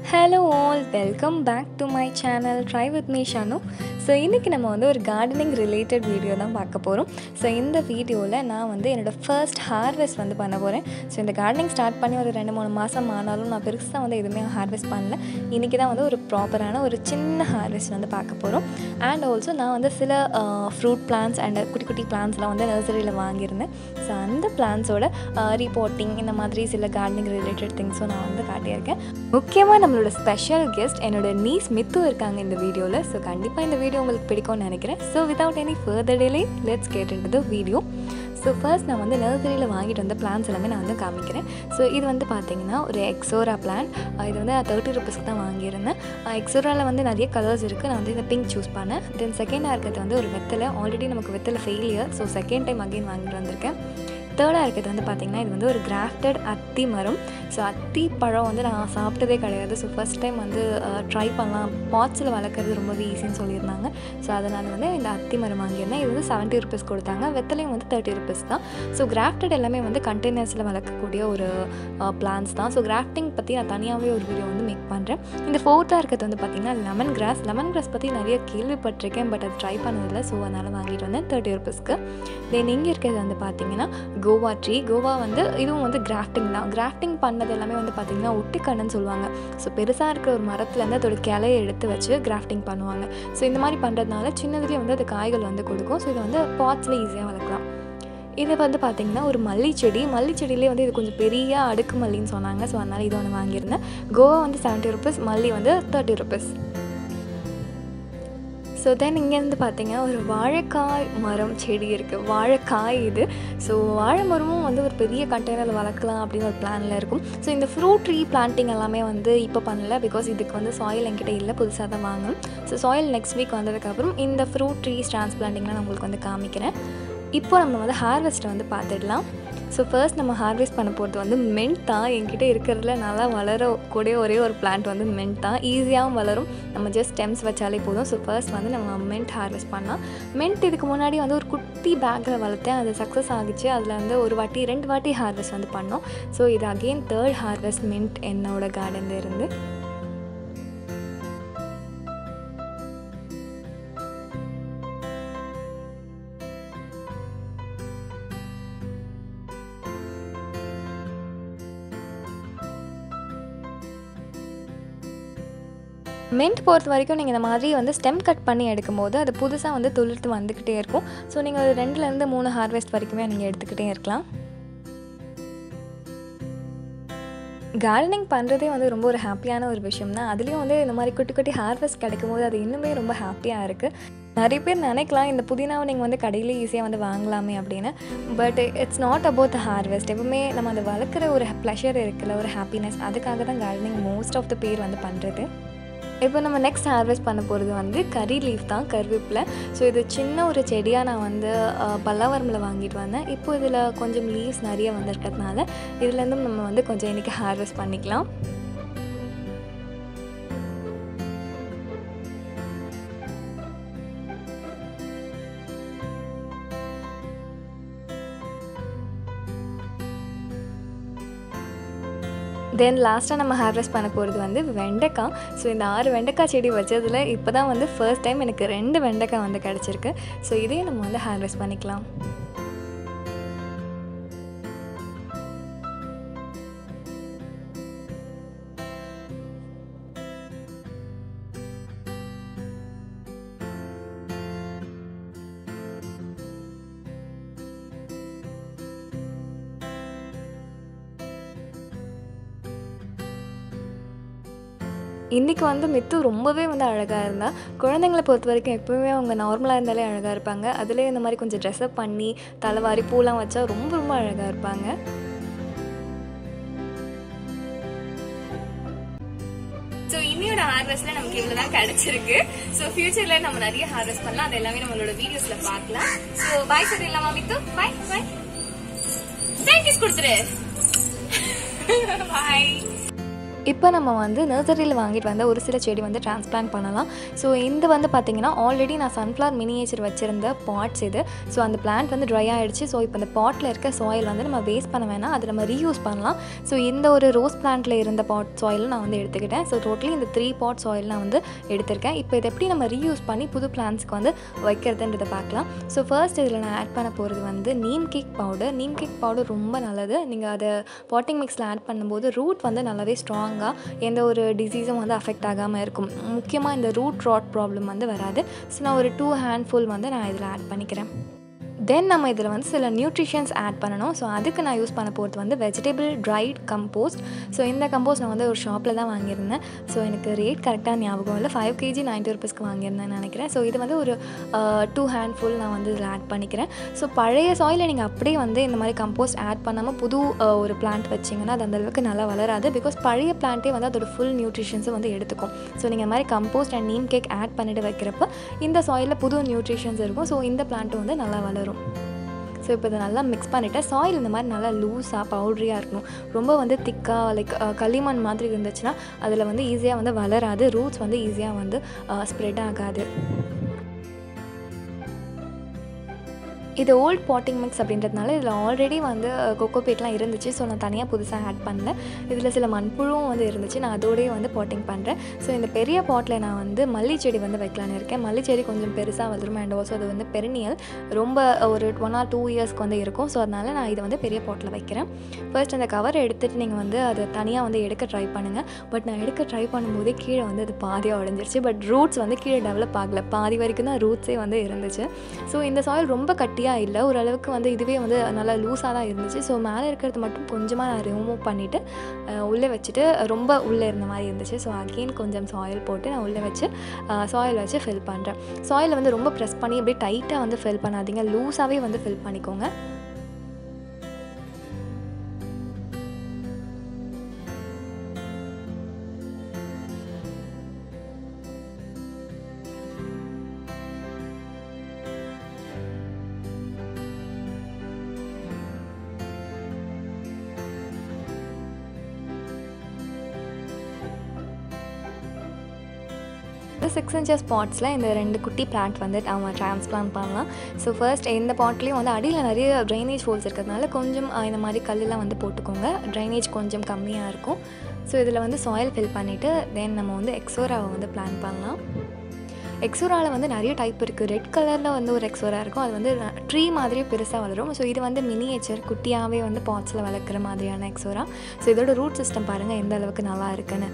hello all welcome back to my channel try with me Shanu so இன்றைக்கி நம்ம வந்து ஒரு கார்டனிங் ரிலேட்டட் வீடியோ தான் பார்க்க போகிறோம் ஸோ இந்த வீடியோவில் நான் வந்து என்னோடய ஃபர்ஸ்ட் ஹார்வெஸ்ட் வந்து பண்ண போகிறேன் ஸோ இந்த கார்டனிங் ஸ்டார்ட் பண்ணி ஒரு ரெண்டு மூணு மாதம் ஆனாலும் நான் பெருசாக வந்து எதுவுமே ஹார்வெஸ்ட் பண்ணல இன்றைக்கி தான் வந்து ஒரு ப்ராப்பரான ஒரு சின்ன ஹார்வெஸ்ட் வந்து பார்க்க போகிறோம் அண்ட் ஆல்சோ நான் வந்து சில ஃப்ரூட் பிளான்ஸ் அண்ட் குட்டி குட்டி பிளான்ஸ்லாம் வந்து நர்சரியில் வாங்கியிருந்தேன் ஸோ அந்த பிளான்ஸோட ரீபோர்ட்டிங் இந்த மாதிரி சில கார்டனிங் ரிலேட்டட் திங்ஸும் நான் வந்து காட்டியிருக்கேன் முக்கியமாக நம்மளோட ஸ்பெஷல் கெஸ்ட் என்னோட நீஸ் மித்து இருக்காங்க இந்த வீடியோவில் ஸோ கண்டிப்பாக இந்த வீடியோ உங்களுக்கு பிடிக்கும்னு நினைக்கிறேன் so without any further delay let's get in the video so first நான் வந்து நர்சரியில் வாங்கிட்டு வந்த பிளான்ஸ் எல்லாமே நான் வந்து காமிக்கிறேன் ஸோ இது வந்து பார்த்தீங்கன்னா ஒரு எக்ஸோரா பிளான் இது வந்து தேர்ட்டி ருபீஸ்க்கு தான் வாங்கியிருந்தேன் எக்ஸோராவில் வந்து நிறைய கலர்ஸ் இருக்குது நான் வந்து இந்த பிங்க் சூஸ் பண்ணேன் தென் செகண்டாக இருக்கிறது வந்து ஒரு வெத்தலை ஆல்ரெடி நமக்கு வெத்தலை failure so second time again வாங்கிட்டு வந்திருக்கேன் தேர்டாக இருக்கிறது வந்து பார்த்திங்கன்னா இது வந்து ஒரு கிராஃப்டட் அத்தி மரம் ஸோ அத்தி பழம் வந்து நான் சாப்பிட்டதே கிடையாது ஸோ ஃபஸ்ட் டைம் வந்து ட்ரை பண்ணலாம் பாட்ஸில் வளர்க்குறது ரொம்பவே ஈஸின்னு சொல்லியிருந்தாங்க ஸோ அதனால் வந்து இந்த அத்தி மரம் வாங்கியிருந்தேன் இது வந்து செவன்ட்டி ருபீஸ் கொடுத்தாங்க வெத்தலையும் வந்து தேர்ட்டி ருபீஸ் தான் ஸோ கிராஃப்டட் எல்லாமே வந்து கண்டெய்னர்ஸில் வளர்க்கக்கூடிய ஒரு பிளான்ஸ் தான் ஸோ கிராஃப்டிங் பற்றி நான் தனியாகவே ஒரு வீடியோ வந்து மேக் பண்ணுறேன் இந்த ஃபோர்த்தாக இருக்கிறது வந்து பார்த்திங்கன்னா லெமன் கிராஸ் லெமன் கிராஸ் பற்றி நிறைய கேள்விப்பட்டிருக்கேன் பட் அது ட்ரை பண்ணதில்லை ஸோ அதனால் வாங்கிட்டு வந்தேன் தேர்ட்டி ருபீஸ்க்கு தென் இங்கே இருக்கிறது வந்து பார்த்திங்கன்னா கோவா ட்ரீ கோவா வந்து இதுவும் வந்து கிராஃப்டிங் தான் கிராஃப்டிங் பண்ணது எல்லாமே வந்து பார்த்திங்கன்னா ஒட்டிக்கண்ணுன்னு சொல்லுவாங்க ஸோ பெருசாக இருக்கிற ஒரு மரத்துலேருந்து அதோட கிளையை எடுத்து வச்சு கிராஃப்டிங் பண்ணுவாங்க ஸோ இந்த மாதிரி பண்ணுறதுனால சின்னதுலேயே வந்து அது காய்கள் வந்து கொடுக்கும் ஸோ இதை வந்து பாட்ஸில் ஈஸியாக வளர்க்கலாம் இது வந்து பார்த்திங்கன்னா ஒரு மல்லி செடி மல்லி செடியிலே வந்து இது கொஞ்சம் பெரிய அடுக்கு மல்லின்னு சொன்னாங்க ஸோ அதனால் இது ஒன்று வாங்கியிருந்தேன் கோவா வந்து செவன்ட்டி ருபீஸ் மல்லி வந்து தேர்ட்டி ருபீஸ் ஸோ தென் இங்கேருந்து பார்த்தீங்கன்னா ஒரு வாழைக்காய் மரம் செடி இருக்குது வாழைக்காய் இது ஸோ வாழை மரமும் வந்து ஒரு பெரிய கண்டெய்னரில் வளர்க்கலாம் அப்படின்னு ஒரு பிளானில் இருக்கும் ஸோ இந்த ஃப்ரூட் ட்ரீ பிளான்ட்டிங் எல்லாமே வந்து இப்போ பண்ணல பிகாஸ் இதுக்கு வந்து சாயில் என்கிட்ட இல்லை புதுசாக தான் வாங்கணும் ஸோ சாயில் நெக்ஸ்ட் வீக் வந்ததுக்கப்புறம் இந்த ஃப்ரூட் ட்ரீஸ் டிரான்ஸ்பிளான்ட்டிங்லாம் நான் உங்களுக்கு வந்து காமிக்கிறேன் இப்போ நம்ம வந்து ஹார்வெஸ்ட்டை வந்து பார்த்துடலாம் ஸோ ஃபர்ஸ்ட் நம்ம ஹார்வெஸ்ட் பண்ண போகிறது வந்து மென்ட் தான் என்கிட்ட இருக்கிறதுல நல்லா வளர கூடிய ஒரே ஒரு பிளான்ட் வந்து மென்ட் தான் ஈஸியாகவும் வளரும் நம்ம ஜஸ்ட் ஸ்டெம்ஸ் வச்சாலே போதும் ஸோ ஃபர்ஸ்ட் வந்து நம்ம மென்ட் ஹார்வெஸ்ட் பண்ணலாம் மென்ட் இதுக்கு முன்னாடி வந்து ஒரு குட்டி பேக்கில் வளர்த்தேன் அது சக்ஸஸ் ஆகிச்சு அதில் வந்து ஒரு வாட்டி ரெண்டு வாட்டி ஹார்வெஸ்ட் வந்து பண்ணோம் ஸோ இது அகெயின் தேர்ட் ஹார்வெஸ்ட் மென்ட் என்னோட கார்டனில் இருந்து மென்ட் பொறுத்த வரைக்கும் நீங்கள் இந்த மாதிரி வந்து ஸ்டெம் கட் பண்ணி எடுக்கும்போது அது புதுசாக வந்து துளிர்த்து வந்துக்கிட்டே இருக்கும் ஸோ நீங்கள் ஒரு ரெண்டுலேருந்து மூணு ஹார்வெஸ்ட் வரைக்குமே நீங்கள் எடுத்துக்கிட்டே இருக்கலாம் கார்டனிங் பண்ணுறதே வந்து ரொம்ப ஒரு ஹாப்பியான ஒரு விஷயம் தான் அதுலேயும் வந்து இந்த மாதிரி குட்டி குட்டி ஹார்வெஸ்ட் கிடைக்கும் போது அது இன்னுமே ரொம்ப ஹாப்பியாக இருக்குது நிறைய பேர் நினைக்கலாம் இந்த புதினாவை நீங்கள் வந்து கடையில் ஈஸியாக வந்து வாங்கலாமே அப்படின்னு but it's not about the harvest எப்பவுமே நம்ம அதை வளர்க்குற ஒரு ப்ளஷர் இருக்குல்ல ஒரு ஹாப்பினஸ் அதுக்காக தான் கார்டனிங் மோஸ்ட் ஆஃப் த பேர் வந்து பண்ணுறது இப்போ நம்ம நெக்ஸ்ட் ஹார்வெஸ்ட் பண்ண போகிறது வந்து கறி லீஃப் தான் கருவேப்பில் ஸோ இது சின்ன ஒரு செடியாக நான் வந்து பல்லாவரமில் வாங்கிட்டு வந்தேன் இப்போ இதில் கொஞ்சம் லீவ்ஸ் நிறைய வந்திருக்கிறதுனால இதுலேருந்தும் நம்ம வந்து கொஞ்சம் இன்றைக்கி ஹார்வெஸ்ட் பண்ணிக்கலாம் தென் லாஸ்ட்டாக நம்ம ஹார்வெஸ்ட் பண்ண போகிறது வந்து வெண்டைக்காய் ஸோ இந்த ஆறு வெண்டைக்காய் செடி வச்சதில் இப்போ தான் வந்து ஃபர்ஸ்ட் டைம் எனக்கு ரெண்டு வெண்டைக்காய் வந்து கிடச்சிருக்கு ஸோ இதையும் நம்ம வந்து ஹார்வெஸ்ட் பண்ணிக்கலாம் இன்றைக்கி வந்து மித்து ரொம்பவே வந்து அழகாக இருந்தால் குழந்தைங்களை பொறுத்த வரைக்கும் எப்போவுமே அவங்க நார்மலாக இருந்தாலே அழகாக இருப்பாங்க அதுலேயே இந்த மாதிரி கொஞ்சம் ட்ரெஸ்அப் பண்ணி தலைவாரி பூலாம் வச்சா ரொம்ப ரொம்ப அழகாக இருப்பாங்க ஸோ இன்னையோட ஹார்வெஸ்ட்ல நமக்கு இவ்வளவுதான் கிடைச்சிருக்கு ஸோ ஃபியூச்சர்ல நம்ம நிறைய ஹார்வெஸ்ட் பண்ணலாம் அது எல்லாமே நம்மளோட வீடியோஸ்ல பார்க்கலாம் ஸோ பாய் சொல்லிடலாமா மித்து பாய் பாய் தேங்க்யூஸ் கொடுத்துரு பாய் இப்போ நம்ம வந்து நர்சரியில் வாங்கிட்டு வந்த ஒரு சில செடி வந்து டிரான்ஸ்பிளான்ட் பண்ணலாம் ஸோ இந்த வந்து பார்த்திங்கன்னா ஆல்ரெடி நான் சன்ஃப்ளவர் மினியேச்சர் வச்சுருந்த பாட்ஸ் இது ஸோ அந்த பிளான்ட் வந்து ட்ரை ஆகிடுச்சு ஸோ இப்போ இந்த பாட்டில் இருக்க சாயில் வந்து நம்ம வேஸ்ட் பண்ண வேணாம் அதை நம்ம ரீயூஸ் பண்ணலாம் ஸோ இந்த ஒரு ரோஸ் பிளான்ட்டில் இருந்த பாட் சாயில் நான் வந்து எடுத்துக்கிட்டேன் ஸோ டோட்டலி இந்த த்ரீ பாட் சாயில் நான் வந்து எடுத்திருக்கேன் இப்போ இதை எப்படி நம்ம ரீயூஸ் பண்ணி புது பிளான்ட்ஸ்க்கு வந்து வைக்கிறதுன்றதை பார்க்கலாம் ஸோ ஃபர்ஸ்ட் இதில் நான் ஆட் பண்ண போகிறது வந்து neem cake powder neem cake powder ரொம்ப நல்லது நீங்கள் அதை பாட்டிங் மிக்ஸில் ஆட் பண்ணும்போது ரூட் வந்து நல்லாவே ஸ்ட்ராங்காக எந்த ஒரு டிசீஸும் வந்து அஃபெக்ட் ஆகாமல் இருக்கும் முக்கியமாக இந்த ரூட் ராட் ப்ராப்ளம் வந்து வராது ஸோ நான் ஒரு டூ ஹேண்ட்ஃபுல் வந்து நான் இதில் ஆட் பண்ணிக்கிறேன் தென் நம்ம இதில் வந்து சில நியூட்ரிஷன்ஸ் ஆட் பண்ணணும் ஸோ அதுக்கு நான் யூஸ் பண்ண போகிறது வந்து வெஜிடபிள் ட்ரைட் கம்போஸ்ட் ஸோ இந்த கம்போஸ்ட் நான் வந்து ஒரு ஷாப்பில் தான் வாங்கியிருந்தேன் ஸோ எனக்கு ரேட் கரெக்டாக ஞாபகம் இல்லை ஃபைவ் கேஜி நைன்ட்டி ருபீஸ்க்கு வாங்கியிருந்தேன் நினைக்கிறேன் ஸோ இது வந்து ஒரு டூ ஹேண்ட்ஃபுல் நான் வந்து இதில் ஆட் பண்ணிக்கிறேன் ஸோ பழைய சாயிலை நீங்கள் அப்படியே வந்து இந்த மாதிரி கம்போஸ்ட் ஆட் பண்ணாமல் புது uh, ஒரு பிளான்ட் வச்சிங்கன்னா அது அந்தளவுக்கு நல்லா வளராது பிகாஸ் பழைய பிளான்ட்டே வந்து அதோட ஃபுல் நியூட்ரிஷன்ஸும் வந்து எடுத்துக்கும் ஸோ நீங்கள் இந்த மாதிரி compost and neem cake add பண்ணிட்டு வைக்கிறப்ப இந்த சாயிலில் புது நியூட்ரிஷன்ஸ் இருக்கும் ஸோ இந்த பிளான்ட்டும் வந்து நல்லா வளரும் ஸோ இப்போ இதை நல்லா மிக்ஸ் பண்ணிவிட்டு சாயில் இந்த மாதிரி நல்லா லூஸாக பவுட்ரியாக இருக்கணும் ரொம்ப வந்து திக்காக லைக் களிமண் மாதிரி இருந்துச்சுன்னா அதில் வந்து ஈஸியாக வந்து வளராது ரூட்ஸ் வந்து ஈஸியாக வந்து ஸ்ப்ரெட் ஆகாது இது ஓல்ட் பாட்டிங் மிக்ஸ் அப்படின்றதுனால இதில் ஆல்ரெடி வந்து கொக்கோபேட்லாம் இருந்துச்சு ஸோ நான் தனியாக புதுசாக ஆட் பண்ணல இதில் சில மண்புழுவும் வந்து இருந்துச்சு நான் அதோடய வந்து பாட்டிங் பண்ணுறேன் ஸோ இந்த பெரிய பாட்டில் நான் வந்து மல்லி செடி வந்து வைக்கலான்னு இருக்கேன் மல்லி செடி கொஞ்சம் பெருசாக வந்துடும் அண்ட் ஆல்சோ அது வந்து பெரினியல் ரொம்ப ஒரு ஒன் ஆர் டூ இயர்ஸ்க்கு வந்து இருக்கும் ஸோ அதனால் நான் இதை வந்து பெரிய பாட்டில் வைக்கிறேன் ஃபர்ஸ்ட் அந்த கவர் எடுத்துகிட்டு நீங்கள் வந்து அதை தனியாக வந்து எடுக்க ட்ரை பண்ணுங்கள் பட் நான் எடுக்க ட்ரை பண்ணும்போதே கீழே வந்து அது பாதியாக உடஞ்சிருச்சு பட் ரூட்ஸ் வந்து கீழே டெவலப் ஆகலை பாதி வரைக்கும் தான் ரூட்ஸே வந்து இருந்துச்சு ஸோ இந்த சாயில் ரொம்ப கட்டியாக இல்லை ஓரளவுக்கு வந்து இதுவே வந்து நல்லா லூஸாக தான் இருந்துச்சு ஸோ மேலே இருக்கிறது மட்டும் கொஞ்சமாக நான் ரிமூவ் பண்ணிவிட்டு உள்ளே வச்சுட்டு ரொம்ப உள்ளே இருந்த மாதிரி இருந்துச்சு ஸோ அகெயின் கொஞ்சம் சாயில் போட்டு நான் உள்ளே வச்சு சாயில் வச்சு ஃபில் பண்ணுறேன் சாயில் வந்து ரொம்ப ப்ரெஸ் பண்ணி அப்படியே டைட்டாக வந்து ஃபில் பண்ணாதீங்க லூஸாகவே வந்து ஃபில் பண்ணிக்கோங்க சிக்ஸ் இன்ச்சஸ் பாட்ஸில் இந்த ரெண்டு குட்டி பிளான்ட் வந்து நம்ம டிரான்ஸ்பிளான்ட் பண்ணலாம் ஸோ ஃபர்ஸ்ட் இந்த பாட்லேயும் வந்து அடியில் நிறைய ட்ரைனேஜ் ஹோல்ஸ் இருக்கிறதுனால கொஞ்சம் அஹ், இந்த மாதிரி கல்லெலாம் வந்து போட்டுக்கோங்க ட்ரைனேஜ் கொஞ்சம் கம்மியாக இருக்கும் ஸோ இதில் வந்து சாயில் ஃபில் பண்ணிவிட்டு தென் நம்ம வந்து எக்ஸோராவை வந்து பிளான் பண்ணலாம் எக்ஸோராவில் வந்து நிறைய டைப் இருக்குது ரெட் கலரில் வந்து ஒரு எக்ஸோரா இருக்கும் அது வந்து ட்ரீ மாதிரியே பெருசாக வளரும் ஸோ இது வந்து மினியேச்சர் குட்டியாகவே வந்து பாட்ஸில் வளர்க்குற மாதிரியான எக்ஸோரா ஸோ இதோட ரூட் சிஸ்டம் பாருங்கள் எந்த அளவுக்கு நல்லா இருக்குன்னு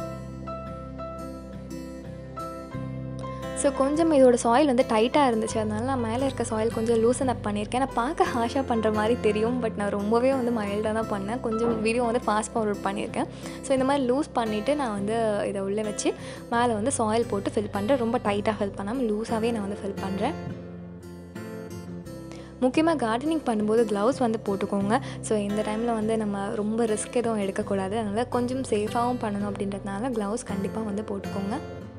ஸோ கொஞ்சம் இதோட சாயில் வந்து டைட்டாக இருந்துச்சு அதனால நான் மேலே இருக்க சாயில் கொஞ்சம் லூசன் அப் பண்ணியிருக்கேன் நான் பார்க்க ஹாஷாக பண்ணுற மாதிரி தெரியும் பட் நான் ரொம்பவே வந்து மைல்டாக தான் பண்ணேன் கொஞ்சம் வீடியோ வந்து ஃபாஸ்ட் ஃபார்வர்ட் பண்ணியிருக்கேன் ஸோ இந்த மாதிரி லூஸ் பண்ணிவிட்டு நான் வந்து இதை உள்ளே வச்சு மேலே வந்து சாயில் போட்டு ஃபில் பண்ணுறேன் ரொம்ப டைட்டாக ஃபில் பண்ணாமல் லூஸாகவே நான் வந்து ஃபில் பண்ணுறேன் முக்கியமாக கார்டனிங் பண்ணும்போது க்ளவுஸ் வந்து போட்டுக்கோங்க ஸோ இந்த டைமில் வந்து நம்ம ரொம்ப ரிஸ்க் எதுவும் எடுக்கக்கூடாது அதனால் கொஞ்சம் சேஃபாகவும் பண்ணணும் அப்படின்றதுனால க்ளவுஸ் கண்டிப்பாக வந்து போட்டுக்கோங்க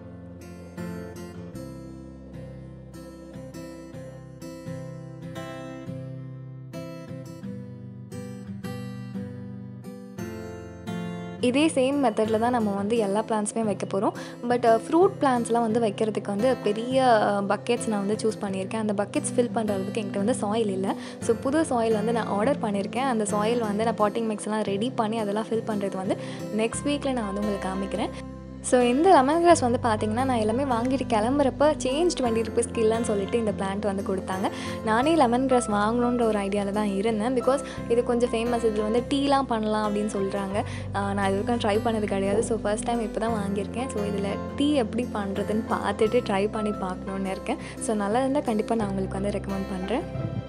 இதே சேம் மெத்தடில் தான் நம்ம வந்து எல்லா பிளான்ஸுமே வைக்க போகிறோம் பட் ஃப்ரூட் பிளான்ஸ்லாம் வந்து வைக்கிறதுக்கு வந்து பெரிய பக்கெட்ஸ் நான் வந்து சூஸ் பண்ணியிருக்கேன் அந்த பக்கெட்ஸ் ஃபில் பண்ணுறதுக்கு என்கிட்ட வந்து சாயில் இல்லை ஸோ புது சாயில் வந்து நான் ஆர்டர் பண்ணியிருக்கேன் அந்த சாயில் வந்து நான் பாட்டிங் மிக்ஸ்லாம் ரெடி பண்ணி அதெல்லாம் ஃபில் பண்ணுறது வந்து நெக்ஸ்ட் வீக்கில் நான் வந்து உங்களுக்கு காமிக்கிறேன் ஸோ இந்த லெமன் கிராஸ் வந்து பார்த்தீங்கன்னா நான் எல்லாமே வாங்கிட்டு கிளம்புறப்ப சேஞ்ச் டுவெண்ட்டி ருபீஸ்க்கு இல்லைன்னு சொல்லிட்டு இந்த பிளான்ட் வந்து கொடுத்தாங்க நானே லெமன் கிராஸ் வாங்கணுன்ற ஒரு ஐடியாவில் தான் இருந்தேன் பிகாஸ் இது கொஞ்சம் ஃபேமஸ் இதில் வந்து டீலாம் பண்ணலாம் அப்படின்னு சொல்கிறாங்க ஆஹ் நான் இது வரைக்கும் ட்ரை பண்ணது கிடையாது ஸோ ஃபர்ஸ்ட் டைம் இப்போ தான் வாங்கியிருக்கேன் ஸோ இதில் டீ எப்படி பண்ணுறதுன்னு பார்த்துட்டு ட்ரை பண்ணி பார்க்கணுன்னு இருக்கேன் ஸோ நல்லா இருந்தால் கண்டிப்பாக நான் உங்களுக்கு வந்து ரெக்கமெண்ட் பண்ணுறேன்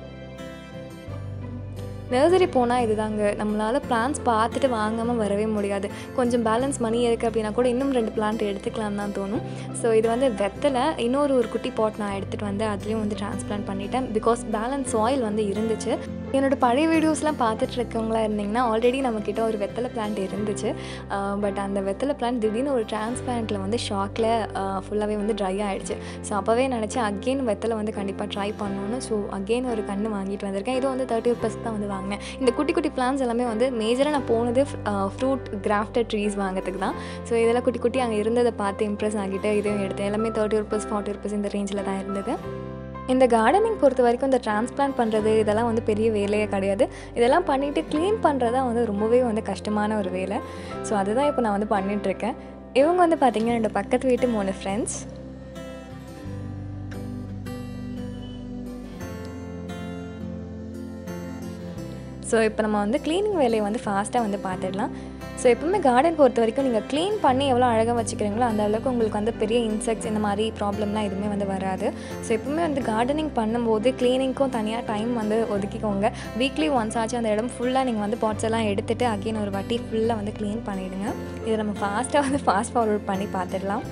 நர்சரி போனால் இதுதாங்க நம்மளால் பிளான்ஸ் பார்த்துட்டு வாங்காமல் வரவே முடியாது கொஞ்சம் பேலன்ஸ் மணி இருக்குது அப்படின்னா கூட இன்னும் ரெண்டு பிளான்ட் எடுத்துக்கலாம் தான் தோணும் ஸோ இது வந்து வெத்தலை இன்னொரு ஒரு குட்டி பாட் நான் எடுத்துகிட்டு வந்து அதுலேயும் வந்து டிரான்ஸ்பிளான்ட் பண்ணிட்டேன் பிகாஸ் பேலன்ஸ் சாயில் வந்து இருந்துச்சு என்னோட பழைய வீடியோஸ்லாம் பார்த்துட்டு இருக்கவங்களா இருந்தீங்கன்னா ஆல்ரெடி நம்மக்கிட்ட ஒரு வெத்தலை பிளான்ட் இருந்துச்சு பட் அந்த வெத்தலை பிளான்ட் திடீர்னு ஒரு டிரான்ஸ்பிளான்ட்டில் வந்து ஷாக்கில் ஃபுல்லாகவே வந்து ட்ரை ஆகிடுச்சு ஸோ அப்போவே நினச்சேன் அகெயின் வெத்தலை வந்து கண்டிப்பாக ட்ரை பண்ணணும்னு ஸோ அகெயின் ஒரு கன்று வாங்கிட்டு வந்திருக்கேன் இது வந்து தேர்ட்டி ருபீஸ்க்கு தான் வந்து வாங்கினேன் வாங்கினேன் இந்த குட்டி குட்டி பிளான்ஸ் எல்லாமே வந்து மேஜராக நான் போனது ஃப்ரூட் கிராஃப்டட் ட்ரீஸ் வாங்கிறதுக்கு தான் ஸோ இதெல்லாம் குட்டி குட்டி அங்கே இருந்ததை பார்த்து இம்ப்ரெஸ் ஆகிட்டு இதையும் எடுத்தேன் எல்லாமே தேர்ட்டி ருபீஸ் ஃபார்ட்டி ருபீஸ் இந்த ரேஞ்சில் தான் இருந்தது இந்த கார்டனிங் பொறுத்த வரைக்கும் இந்த டிரான்ஸ்பிளான்ட் பண்ணுறது இதெல்லாம் வந்து பெரிய வேலையே கிடையாது இதெல்லாம் பண்ணிவிட்டு க்ளீன் பண்ணுறது தான் வந்து ரொம்பவே வந்து கஷ்டமான ஒரு வேலை ஸோ அதுதான் இப்போ நான் வந்து பண்ணிகிட்ருக்கேன் இவங்க வந்து பார்த்திங்கன்னா என்னோட பக்கத்து வீட்டு மூணு ஃப்ரெண்ட்ஸ் ஸோ இப்போ நம்ம வந்து க்ளீனிங் வேலையை வந்து ஃபாஸ்ட்டாக வந்து பார்த்துடலாம் ஸோ எப்பவுமே கார்டன் பொறுத்த வரைக்கும் நீங்கள் க்ளீன் பண்ணி எவ்வளோ அழகாக வச்சுக்கிறீங்களோ அந்த அளவுக்கு உங்களுக்கு வந்து பெரிய இன்செக்ட்ஸ் இந்த மாதிரி ப்ராப்ளம்லாம் எதுவுமே வந்து வராது ஸோ எப்பவுமே வந்து கார்டனிங் பண்ணும்போது க்ளீனிங்க்கும் தனியாக டைம் வந்து ஒதுக்கிக்கோங்க வீக்லி ஒன்ஸ் ஆச்சு அந்த இடம் ஃபுல்லாக நீங்கள் வந்து பாட்ஸ் எல்லாம் எடுத்துகிட்டு அகைன் ஒரு வாட்டி ஃபுல்லாக வந்து க்ளீன் பண்ணிவிடுங்க இதை நம்ம ஃபாஸ்ட்டாக வந்து ஃபாஸ்ட் ஃபார்வர்ட் பண்ணி பார்த்துடலாம்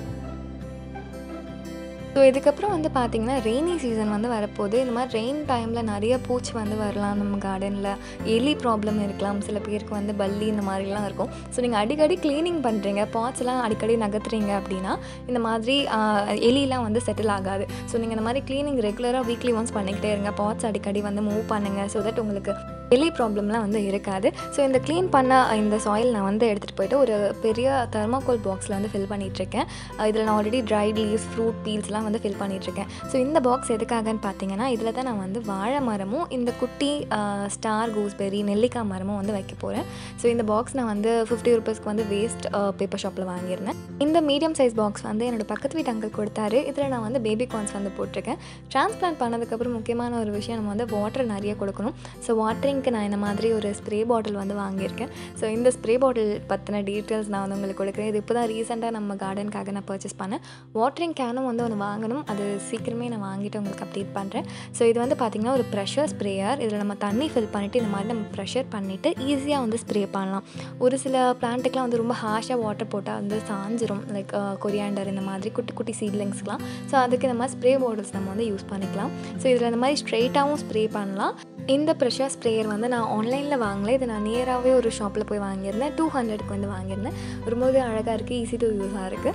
ஸோ இதுக்கப்புறம் வந்து பார்த்திங்கன்னா ரெய்னி சீசன் வந்து வரப்போகுது இந்த மாதிரி ரெயின் டைமில் நிறைய பூச்சி வந்து வரலாம் நம்ம கார்டனில் எலி ப்ராப்ளம் இருக்கலாம் சில பேருக்கு வந்து பல்லி இந்த மாதிரிலாம் இருக்கும் ஸோ நீங்கள் அடிக்கடி க்ளீனிங் பண்ணுறீங்க பாட்ஸ் எல்லாம் அடிக்கடி நகர்த்துறீங்க அப்படின்னா இந்த மாதிரி ஆஹ், எலிலாம் வந்து செட்டில் ஆகாது ஸோ நீங்கள் இந்த மாதிரி க்ளீனிங் ரெகுலராக வீக்லி ஒன்ஸ் பண்ணிக்கிட்டே இருங்க பாட்ஸ் அடிக்கடி வந்து மூவ் பண்ணுங்கள் ஸோ தட் உங்களுக்கு எலி ப்ராப்ளம்லாம் வந்து இருக்காது ஸோ இந்த க்ளீன் பண்ண இந்த சாயில் நான் வந்து எடுத்துகிட்டு போயிட்டு ஒரு பெரிய தெர்மாக்கோல் பாக்ஸில் வந்து ஃபில் பண்ணிகிட்ருக்கேன் இதில் நான் ஆல்ரெடி ட்ரை லீவ்ஸ் ஃப்ரூட் பீல்ஸ்லாம் வந்து ஃபில் பண்ணிகிட்ருக்கேன் ஸோ இந்த பாக்ஸ் எதுக்காகன்னு பார்த்தீங்கன்னா இதில் தான் நான் வந்து வாழை மரமும் இந்த குட்டி ஸ்டார் கூஸ்பெரி நெல்லிக்காய் மரமும் வந்து வைக்க போகிறேன் ஸோ இந்த பாக்ஸ் நான் வந்து ஃபிஃப்டி ருபீஸ்க்கு வந்து வேஸ்ட் பேப்பர் ஷாப்பில் வாங்கியிருந்தேன் இந்த மீடியம் சைஸ் பாக்ஸ் வந்து என்னோட பக்கத்து வீட்டு அங்கிள் கொடுத்தாரு இதில் நான் வந்து பேபி கார்ன்ஸ் வந்து போட்டிருக்கேன் டிரான்ஸ்பிளான்ட் பண்ணதுக்கப்புறம் முக்கியமான ஒரு விஷயம் நம்ம வந்து வாட்டர் நிறைய கொடுக்கணும் ஸோ வாட்டரிங்க்கு நான் இந்த மாதிரி ஒரு ஸ்ப்ரே பாட்டில் வந்து வாங்கியிருக்கேன் ஸோ இந்த ஸ்ப்ரே பாட்டில் பற்றின டீட்டெயில்ஸ் நான் வந்து உங்களுக்கு கொடுக்குறேன் இது இப்போ தான் ரீசெண்டாக நம்ம கார்டனுக்காக நான் பர்ச்சேஸ் பண்ணேன் வாட்டரிங் கேனும் வந்து ஒன்று வாங்கணும் அது சீக்கிரமே நான் வாங்கிட்டு உங்களுக்கு அப்டேட் பண்ணுறேன் ஸோ இது வந்து பார்த்திங்கன்னா ஒரு ப்ரெஷர் ஸ்ப்ரேயர் இதில் நம்ம தண்ணி ஃபில் பண்ணிவிட்டு இந்த மாதிரி நம்ம ப்ரெஷர் பண்ணிவிட்டு ஈஸியாக வந்து ஸ்ப்ரே பண்ணலாம் ஒரு சில பிளான்ட்டுக்கெலாம் வந்து ரொம்ப ஹாஷாக வாட்டர் போட்டால் வந்து சாஞ்சிரும் லைக் கொரியாண்டர் இந்த மாதிரி குட்டி குட்டி சீட்லிங்ஸ்க்குலாம் ஸோ அதுக்கு இந்த மாதிரி ஸ்ப்ரே பாட்டில்ஸ் நம்ம வந்து யூஸ் பண்ணிக்கலாம் ஸோ இதில் இந்த மாதிரி ஸ்ட்ரெயிட்டாகவும் ஸ்ப்ரே பண்ணலாம் இந்த ப்ரெஷர் ஸ்ப்ரேயர் வந்து நான் ஆன்லைனில் வாங்கல இது நான் நியராகவே ஒரு ஷாப்பில் போய் வாங்கியிருந்தேன் டூ ஹண்ட்ரடுக்கு வந்து வாங்கியிருந்தேன் ரொம்பவே அழகாக இருக்குது ஈஸி டு யூஸாக இருக்குது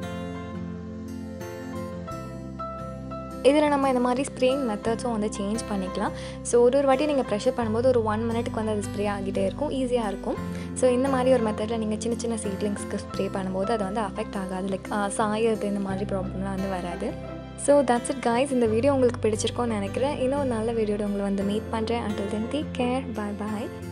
இதில் நம்ம இந்த மாதிரி ஸ்ப்ரேயிங் மெத்தட்ஸும் வந்து சேஞ்ச் பண்ணிக்கலாம் ஸோ ஒரு ஒரு வாட்டி நீங்கள் ப்ரெஷர் பண்ணும்போது ஒரு ஒன் மினிட்டுக்கு வந்து அது ஸ்ப்ரே ஆகிட்டே இருக்கும் ஈஸியாக இருக்கும் ஸோ இந்த மாதிரி ஒரு மெத்தடில் நீங்கள் சின்ன சின்ன சீட்லிங்ஸ்க்கு ஸ்ப்ரே பண்ணும்போது அது வந்து அஃபெக்ட் ஆகாது லைக் சாயறது இந்த மாதிரி ப்ராப்ளம்லாம் வந்து வராது ஸோ தட்ஸ் இட் காய்ஸ் இந்த வீடியோ உங்களுக்கு பிடிச்சிருக்கோன்னு நினைக்கிறேன் இன்னும் ஒரு நல்ல வீடியோட உங்களை வந்து மீட் பண்ணுறேன் until then take care bye பாய்